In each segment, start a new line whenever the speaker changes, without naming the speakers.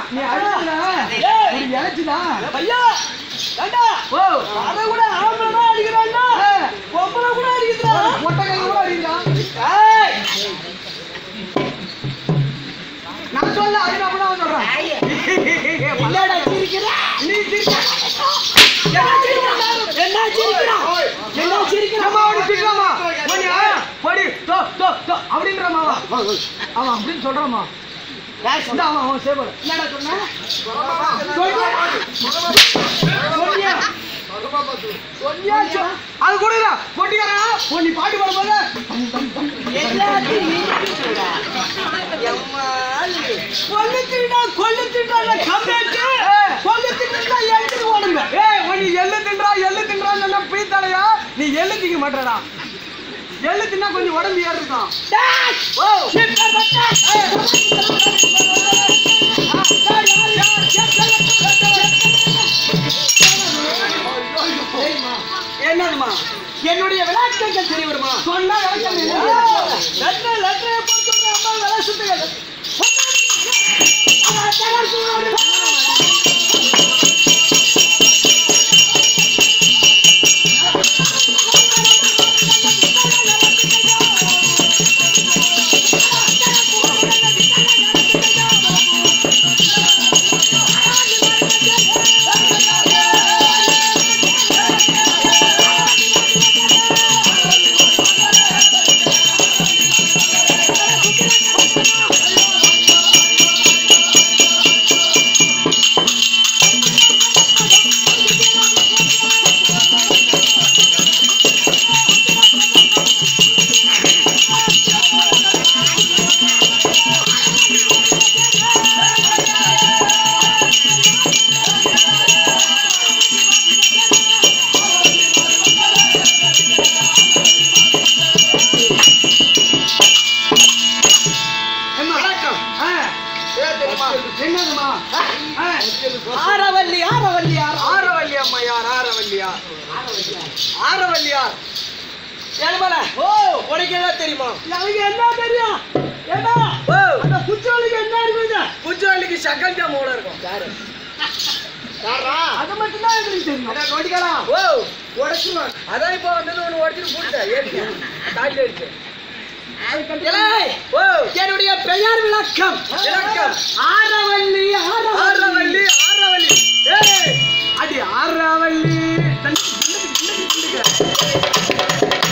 நீ அடிச்சுடா
ஏய்.
நீ இழைச்சுடா
ஐயா ஏண்டா
ஓ
அதை கூட ஆம்பளை தான் அடிக்கிறான்டா பொம்பளை கூட அடிக்கிறா
மொட்டை கை கூட அடிக்கிறான்
ஏய்
நான் சொல்ல அது நான் தான் சொல்றேன்
என்னடா சிரிக்கிறா
நீ சிரிச்சா
என்ன சிரிக்கிறா என்ன சிரிக்கிறா என்ன சிரிக்கிறா
அம்மா அவனு சிரிக்காமா போடி ஆ, போடி தோ தோ தோ அப்படின்ற மாவா அவன் அப்படின்னு சொல்றாமா இந்த அவன் அவன் சேவல்
என்னடா சொன்ன
சொன்னியா சொன்னியா சொ- அது கொடுடா பொட்டிக்காரா போ நீ பாட்டு பாடும்போது
எல்லாத்தையும் நீ சொல்றா எம்மாளு கொல்லு திண்டா கொல்லு திண்டா கம்பேட்டு கொல்லு திண்டா எடுத்துட்டு ஓடுங்க
ஏய் உன் நீ எள்ளு தின்றா எள்ளு தின்றான்னு பீத்தலையா நீ எள்ளு திங்க மாட்டடா எள்ளு தின்னா கொஞ்சம் உடம்பு ஏறு இருக்கும்
டேய்
ஓ
இப்ப பட்டா என்னதுமா என்னுடைய விளையாட்டுகள் தெரிய வருமா
சொன்னா விளக்கம் இல்லை.
லெட்டர் லெட்டரை போட்டு அம்மா விளை சுட்டுகள் வணக்கம்
ஆ, என்னதுமா ஆ,
ஆரவல்லி ஆரவல்லி ஆர
ஆரவல்லி அம்மையார் ஆரவல்லியார் ஆரவல்லியார்
ஏழுமல ஓ உனக்கு என்ன தெரியுமா எனக்கு என்ன தெரியும் ஏடா
ஓ
அந்த குச்சோலிக்கு என்ன இருக்குது
குஜாலிக்கு சகஞ்ச மூளை இருக்கும்
யாரு யாரா அது மட்டும் தான் எனக்கு தெரியும்
அதான் நோண்டிக்கலாம்
ஓ
உடச்சுருவான் அதான் இப்போ வந்தது ஒன்று உடச்சிட்டு போட்டுட்டேன் ஏறிக்க தாண்டி அடிச்சு
ஏய்,
ஓ
என்னுடைய பெயர் விளக்கம்
விளக்கம்.
ஆரவல்லி ஆரவல்லி
ஆரவல்லி ஆரவல்லி ஏய் அடி ஆரவல்லி தள்ளி, தள்ளி, தள்ளி, தள்ளிக்க.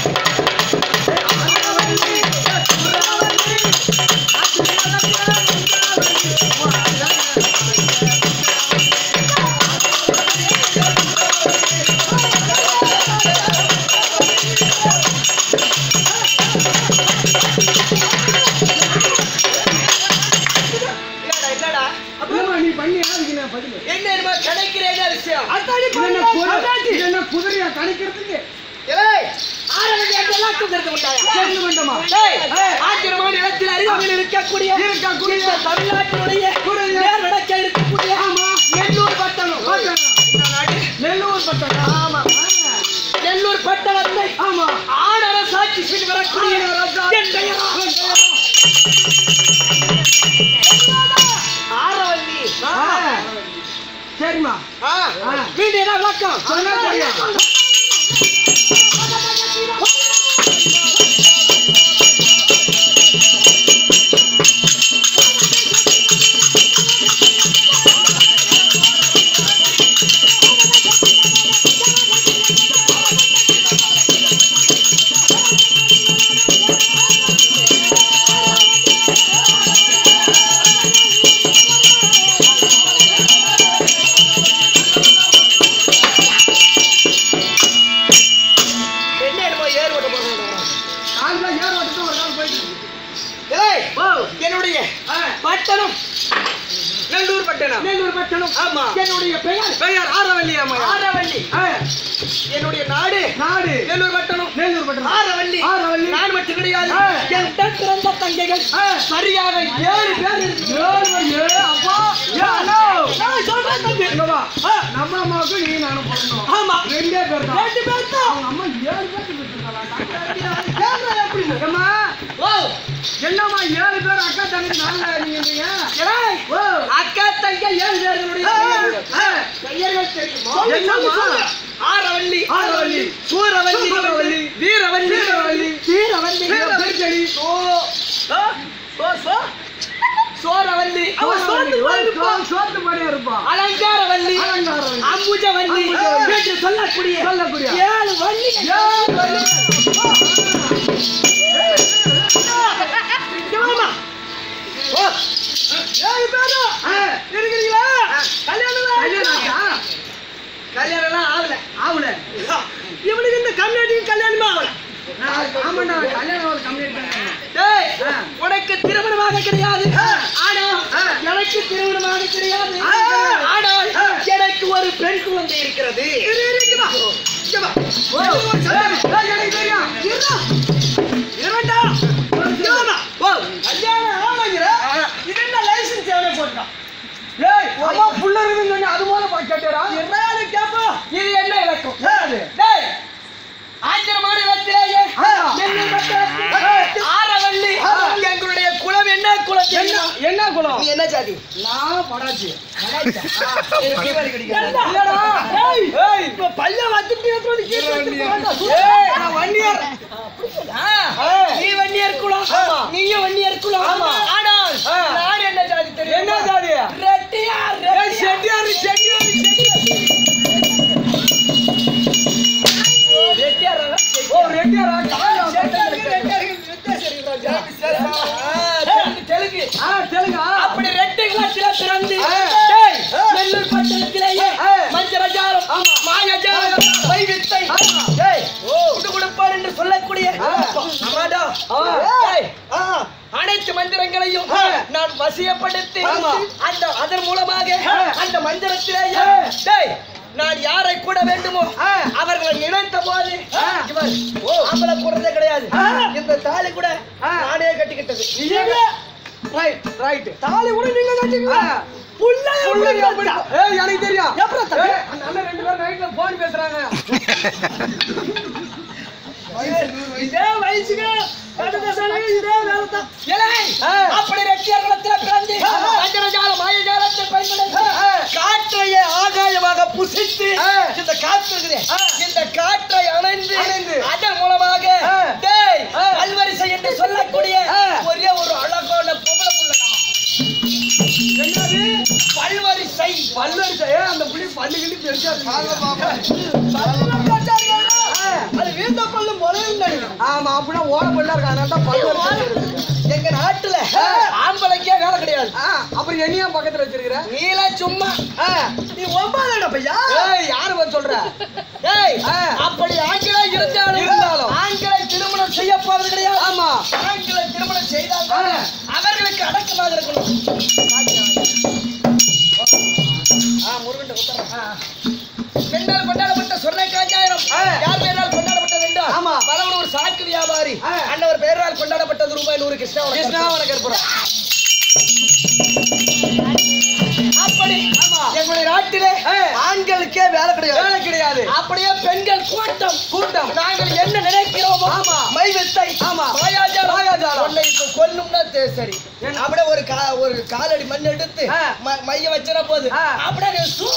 இல்லடா இல்லடா
இல்லம்மா, நீ பண்ணி அதுக்கு நான் பதில்
என்ன என்னமோ கிடைக்கிறேன் விஷயம் அத்தாடி
இது என்ன குதிரை- இது என்ன குதிரையா கணிக்கிறதுக்கு
ஏய் ஆரவல்லி என்ற விளக்கம் தெரிந்து கொண்டாயா
தெரிந்து கொண்டமா
ஏய், ஆக்கிரமான நிலத்தில் அருகாமையில் இருக்கக்கூடிய
இருக்கக்கூடிய
இந்த தமிழ்நாட்டினுடைய
கூடிய
நேர் வடக்க இருக்கக்கூடிய நெல்லூர் பட்டணம் இந்த நாடு
நெல்லூர் பட்டணம்
ஆமா நெல்லூர் பட்டணத்தை
ஆமா
ஆடர சாட்சி செய்து வரக்கூடிய என் பெயரா? ஆரவல்லி
ஆ. சரிம்மா
ஆ, மீண்டும் என்ன விளக்கம்
சொன்னா தெரியும்.
என்ன என்னமோ ஏர் ஓட்ட போறேன்
கால் தான் ஏர் ஓட்டுட்டு ஒரு நாள் போயிட்டு இருக்கு.
ஏய்
ஓ
என்னுடைய
ஆ.
பட்டணம்
நெல்லூர் பட்டணம்
நெல்லூர் பட்டணம்
ஆமா.
என்னுடைய பெயர்
பெயர் ஆரவல்லி அம்மா
ஆரவல்லி
ஆ,
என்னுடைய நாடு
நாடு
நெல்லூர் பட்டணம்
நெல்லூர் பட்டணம்
ஆரவல்லி
ஆரவல்லி.
நான் மட்டும் கிடையாது
ஆ.
என் உடன் பிறந்த தங்கைகள்
ஆ.
சரியாக ஏழு பேர் இருக்கு.
ஏழு ஏ அப்பா ஏ ஹலோ
நான் சொல்றேன் தம்பி.
இங்க வா ஆ, நம்ம அம்மாவுக்கு நீ நானும் பிறந்தோம்
ஆமா
ரெண்டே பேர் தான்
ரெண்டு பேர் தான்
அவங்க அம்மா ஏழு பேர் பெற்றிருக்காளா? ஏழ்ரை எப்படி அம்மா
ஓ
என்னம்மா ஏழு பேர் அக்கா தங்கச்சி நாங்க நீங்க
ஏய்,
ஓ
அக்கா தங்க ஏழு பேர்களுடைய
ஆ,
பெயர்கள் தெரியுமா
சொல்லு, சொல்லு, சொல்லு.
ஆரவல்லி
ஆரவல்லி,
சூரவல்லி
சூரவல்லி,
வீரவல்லி
வீரவல்லி,
வீரவல்லி
பெருச்செடி
சோ சோ சோ சோ சோரவல்லி அவன் சோத்து போயிருப்பா
சோத்து பண்ணியா இருப்பான்
அலங்காரவல்லி
அலங்காரவல்லி.
அம்புஜவல்லி
அம்புஜவல்லி.
என்று சொல்லக்கூடிய
சொல்லக்கூடிய.
ஏழு வள்ளி
ஏழு வள்ளி.
ஆமா ஓ ஏழு பேரும்
ஆ,
இருக்கிறீங்களா கல்யாணம்
கல்யாணம் ஆச்சா?
கல்யாணம் ஆகல
ஆவுல.
இவனுக்கு இந்த கம்யூனிட்டிக்கு கல்யாணமா ஆகல
நான் ஆமாண்டா, கல்யாணம் ஒரு கம்மியா இருக்காங்க.
டேய்
ஆ.
உனக்கு திருமணமாக கிடையாது
ஆ.
ஆனால்
ஆ.
எனக்கு திருமணமாக கிடையாது
ஆ.
ஆனால்
ஆ.
எனக்கு ஒரு பெண் குழந்தை இருக்கிறது
இங்க வா. ஓ, ஏய், ஏய், எனக்கு தெரியும். இருடா.
இரண்டா இருமா. ஓ கல்யாணம் ஆனங்கிற இது என்ன லைசன்ஸ் எவனே போட்டான்
ஏய், அம்மா புள்ள இருக்குதுன்னு சொன்னே, அது போல பா- கேட்டியாடா?
என்னது கேப்பா இது என்ன இலக்கம்
ஏது?
டேய் ஆச்சரியமான இடத்திலேயே
ஆ.
என்னை பட்ட ஆரவள்ளி
ஆ.
எங்களுடைய குலம் என்ன குலம்
என்ன
தெரியுமா?
என்ன குலம்
நீ என்ன ஜாதி
நான் படாச்சு
இல்லடா. ஏய், ஏய், இப்ப பையன் வந்துட்டு வந்து கீழே வந்துட்டு போறான்டா.
ஏய், நான் வன்னியர்.
ஆ, நீ வன்னியர் குலம்.
ஆமா.
நீயும் வன்னியர் குலம்.
ஆமா.
ஆனால்
ஆ.
நான் என்ன ஜாதி தெரியுமா?
என்ன ஜாதி?
ரெட்டியார்,
ஏய்,
ரெட்டியார்.
செட்டியாரு, செட்டியாரு,
ரெட்டியார் அவன்.
ஓ, ரெட்டியாரா? காலைல
செட்டியாருக்கு,
வந்து-
ரெட்டியாருக்கு வித்தியாசம் இருக்குடா. ஆ, தெலுங்கு, தெலுங்கு.
ஆ, தெலுங்கா?
அப்படி ரெட்டை குலத்தில பிறந்து
ஆ.
டேய்,
ஆ.
நெல்லூர் பட்டணத்திலேயே
ஆ.
மஞ்சரஜாலம்
ஆமா.
மாயஜாலம் வைவித்தை
ஆமா.
டேய், குடு குடுப்பான் என்று சொல்லக்கூடிய
ஆ.
அம்மாடா.
ஆ.
டேய்,
ஆ,
அனைத்து மந்திரங்களையும்
ஆ.
நான் வசியப்படுத்தி
ஆமா.
அந்த அதன் மூலமாக
ஆ.
அந்த மந்திரத்திலேயே
ஆ.
டேய் நான் யாரை கூட வேண்டுமோ
ஆ.
அவர்களை நினைத்த போது
ஆ.
இவர் ஆம்பளை கூடதே கிடையாது
ஆ.
இந்த தாலி கூட
ஆ.
நானே கட்டிக்கிட்டது
நீங்க? Right, right.
தாலி கூட நீங்க கட்டிக்கல
ஆ.
புள்ளைய
புள்ளைங்க
எப்படி
அப்படி-
கட்டா?
ஏய், எனக்கு தெரியும்
எப்படா தம்பி?
ஏய், அந்த அண்ணன் ரெண்டு பேரும் நைட்ல போன் பேசுறாங்க
இதே வயசுக்கு கட்டு பேசுறாங்க, இதே வேலை தான். ஏலே,
ஆ.
அப்படி ரெட்டியார் குலத்தில பிறந்து
ஆ.
மந்திரஜால மாயஜாலத்தை பயன்படுத்தி
ஆ.
காற்றையே ஆகாயமாக புசித்து
ஆ.
இந்த காற்று இருக்குதே,
ஆ.
இந்த காற்றை அணைந்து
அணைந்து.
அதன் மூலமாக
ஆ.
டேய்,
ஆ.
பல்வரிசை என்று சொல்லக்கூடிய
ஆ.
ஒரே ஒரு அழகான பொம்பளை புள்ளடா.
என்னது
பல்வரிசை
பல்லரிசை ஏய், அந்த புள்ளி பல்லு கிள்ளி பெருசா
அது வீந்த பல்லு முறையும் நினைக்கிறேன்
ஆமா அப்படின்னா ஓட பல்லா இருக்கு அதனால தான் பல்லு
எங்க நாட்டுல
ஆ.
ஆம்பளைக்கே வேலை கிடையாது
ஆ, அப்புறம் என்னையா பக்கத்துல வச்சிருக்கிற
நீல சும்மா
ஆ,
நீ ஒன்பதாடா பையா
ஏய் யாரு வந்து சொல்ற
ஏய்
ஆ.
அப்படி ஆண்களை இருந்தாலும்
இருந்தாலும்.
ஆண்களை திருமணம் செய்ய போவது கிடையாது
ஆமா
ஆண்களை திருமணம் செய்தால்
ஆ.
அவர்களுக்கு அடக்கமாக இருக்கணும் ஆ, முருகன்ட்ட கொடுத்துறேன். பெண்ணால் கொண்டாடப்பட்ட சொன்ன காஞ்சாயிரம்
ஆ.
யார் பெயரால் கொண்டாடப்பட்டது என்றால்
ஆமா.
பலவன் ஒரு சாக்கு வியாபாரி
ஆ.
அன்னவர் பெயரால் கொண்டாடப்பட்டது ரூபாய் நூறு கிருஷ்ணா
கிருஷ்ணாவன கற்பூரம்
அப்படி
ஆமா.
எங்களுடைய நாட்டிலே
ஆ.
ஆண்களுக்கே வேலை கிடையாது
வேலை கிடையாது
அப்படியே பெண்கள் கூட்டம்
கூட்டம்.
நாங்கள் என்ன நினைக்கிறோமோ
ஆமா.
மைவத்தை
ஆமா.
மாயாஜாலம்
மாயாஜாலம்.
உன்னை இப்ப கொல்லும்னா தே- சரி
என்ன?
அப்படியே ஒரு கா ஒரு காலடி மண் எடுத்து
ஆ.
ம- மைய வச்சிட போது
ஆ.
அப்படியே நீ சூ.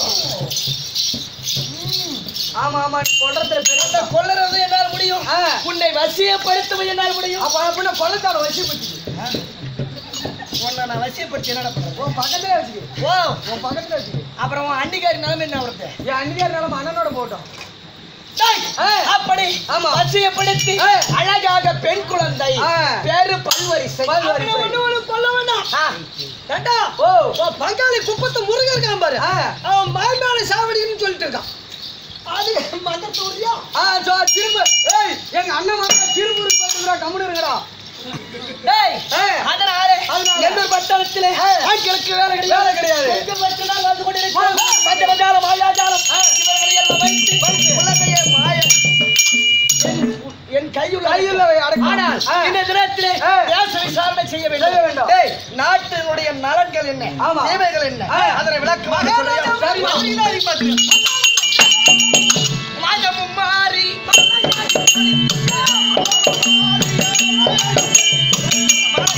ஆமா ஆமா நீ சொல்றதுல பெரிய
உன்னை கொல்லுறது என்னால் முடியும்
ஆ.
உன்னை வசியப்படுத்துவது என்னால் முடியும்
அப்ப அப்படின்னா கொள்ளத்தார வச்சு போச்சு
உன்னை நான் வசியப்படுத்தி என்ன பண்றது
உன் பக்கத்துல வச்சுக்க
ஓ
உன் பக்கத்துல வச்சுக்க
அப்புறம் உன் அன்னிக்காரி நிலைமை என்ன வருது
என் அன்னியார் நிலம அண்ணனோட போட்டோம்
டேய்,
ஆ.
அப்படி
ஆமா.
வசியப்படுத்தி
ஆ.
அழகாக பெண் குழந்தை
ஆ.
பேரு பல்வரிசை
பல்வரிசை.
அவனை ஒண்ணு ஒண்ணு கொல்ல வேண்டாம்
ஆ.
ஏண்டா,
ஓ
உன் பங்காளி குப்பத்து முருகன் இருக்கான் பாரு
ஆ.
அவன் மாய்மாலை சாவடின்னு சொல்லிட்டு இருக்கான் அது மந்தத்தூரியா
ஆ சோ திரும்ப ஏய் எங்க அண்ணன் வந்து திருப்பூருக்கு போயிருக்கிறா கம்முனு இருக்கிறா
டேய்
ஆ.
அதனாலே
அதனால.
எந்த பட்டணத்திலே
ஆ.
ஆட்களுக்கு வேலை கிடையாது
வேலை கிடையாது.
பெண்கள் மட்டும்தான் வந்து கொண்டிருக்கிறார். பஞ்சபஜாலம், மாயாஜாலம் இவர்களை எல்லாம் வைத்து உலகையே மாய என்- என் கையுள்ள
கையுள்ள அடக்கம்.
ஆனால்
ஆ.
இந்த தினத்திலே
ஆ.
தேச விசாரணை செய்ய வேண்டும்
செய்ய வேண்டும்.
டேய், நாட்டினுடைய நலன்கள் என்ன
ஆமா.
தேவைகள் என்ன
ஆ.
அதனை விளக்கமாக சொல்லுங்க.
சரிம்மா.
அதிகாரி பார்த்து. மாதமும் மாறி மலையாய்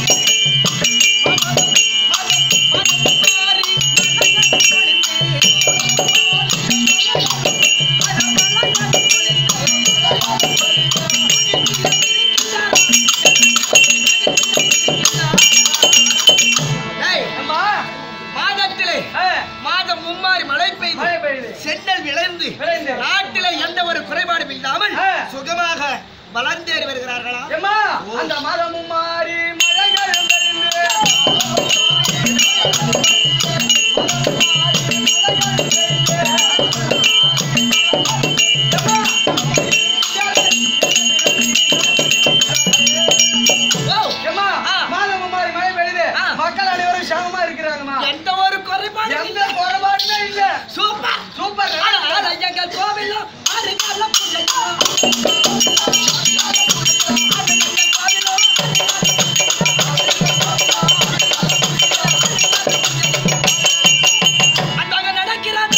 ஏய்,
அம்மா
மாதத்திலே
ஆ,
மாதம் மும்மாறி மழை பெய்து
மழை பெய்யுது
சென்னல் விளைந்து
விளைந்து.
நாட்டிலே எந்த ஒரு குறைபாடும் இல்லாமல்
ஆ.
சுகமாக வளர்ந்தேறி வருகிறார்களா
ஏம்மா அந்த மாதமும் மாறி மழைகள் பெய்து
ஓ,
ஏம்மா
ஆ.
மாதமும் மாறி மழை பெய்யுது
ஆ.
மக்கள் அனைவரும் சமமா இருக்கிறாங்கம்மா
எந்த ஒரு குறைபாடும்
எந்த
இல்லை.
குறைபாடுமே இல்ல
சூப்பர்
சூப்பர்
ஆனால் எங்கள் கோவிலும் அருகால பூஜையோ. அந்தாங்க நடக்கிறான்.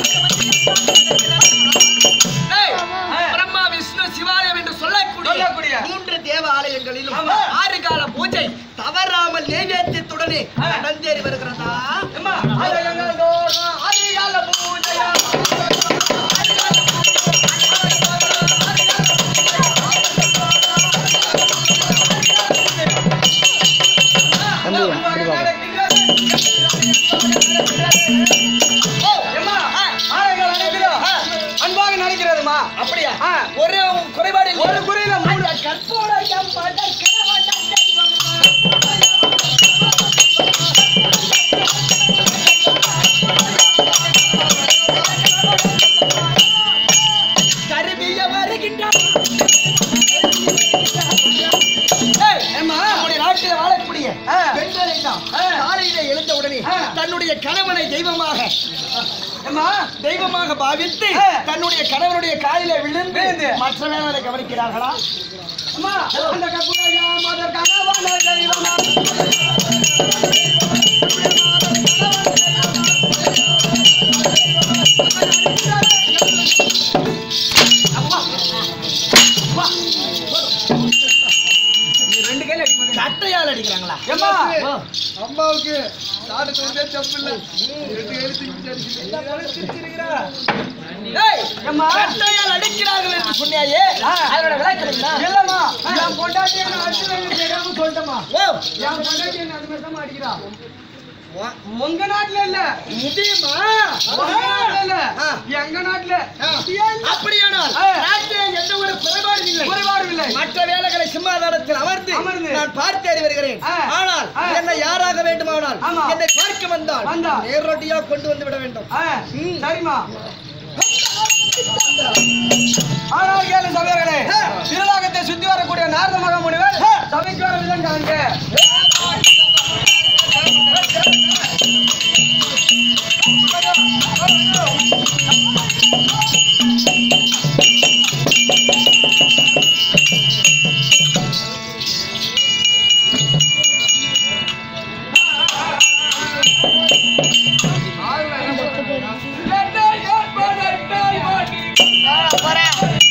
ஏய், பிரம்மா விஷ்ணு சிவாலயம் என்று சொல்லக்கூடிய
சொல்லக்கூடிய
மூன்று தேவ ஆலயங்களிலும்
ஆமா.
ஆறு கால பூஜை தவறாமல் நைவேத்தியத்துடனே
ஆ.
நடந்தேறி வருகிறதா
ஏம்மா ஆலயங்கள் தோறும் அதிகால பூஜையா ஏம்மா, ஆலயங்கள் அனைத்திலும் அன்பாக நடக்கிறதுமா
அப்படியா
ஆ.
ஒரே குறைபாடு இல்லை.
ஒரு குறியில மூணு
கற்போடையம் படக்கிழவன் தெய்வம். கருவிய வருகின்றான். ஏய்,
ஏம்மா
நம்முடைய நாட்டில் வாழக்கூடிய
ஆ.
பெண்கள் எல்லாம்
ஆ.
காலையிலே எழுந்த உடனே
ஆ.
தன்னுடைய கணவனை தெய்வமாக
ஏம்மா
தெய்வமாக பாவித்து
ஆ.
தன்னுடைய கணவனுடைய காலிலே விழுந்து
விழுந்து.
மற்ற வேலை கவனிக்கிறார்களா
அம்மா அந்த கப்புடையா மதர் கணவன தெய்வமா
கட்டையால் அடிக்கிறாங்களா
ஏம்மா
அம்மாவுக்கு சாடு தோந்தே தப்பு இல்ல ரெண்டு எழுத்து
ஏய்,
ஏம்மா
கட்டையால் அடிக்கிறார்கள் என்று சொன்னாயே
ஆ.
அதோட விளக்கம் என்ன?
இல்லம்மா என் பொண்டாட்டி என்ன அடிச்சுன்னு தெரியாம சொல்லிட்டேம்மா
ஓ,
என் பொண்டாட்டி என்ன அது மாதிரி தான் அடிக்கிறா உங்க நாட்டுல இல்ல
முடியுமா
உங்க நாட்டுல இல்ல
ஆ.
எங்க நாட்டுல
ஆ. அப்படியானால்
ஆ.
நாட்டிலே எந்த ஒரு குறைபாடும் இல்லை
குறைபாடு இல்லை
மற்ற வேலைகளை சிம்மாதானத்தில் அமர்ந்து
அமர்ந்து.
நான் பார்த்தேறி வருகிறேன்
ஆ.
ஆனால்
ஆ.
என்னை யாராக வேண்டுமானால்
ஆமா.
என்னை பார்க்க வந்தால்
வந்தால்.
நேரடியாக கொண்டு வந்து விட வேண்டும்
ஆ,
ம்.
சரிம்மா ஆனால் கேளு சபையர்களே திருலோகத்தை சுத்தி வரக்கூடிய நாரத மகா முனிவர் சபைக்கு வர விதம் காண்க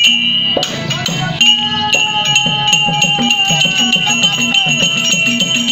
போறேன்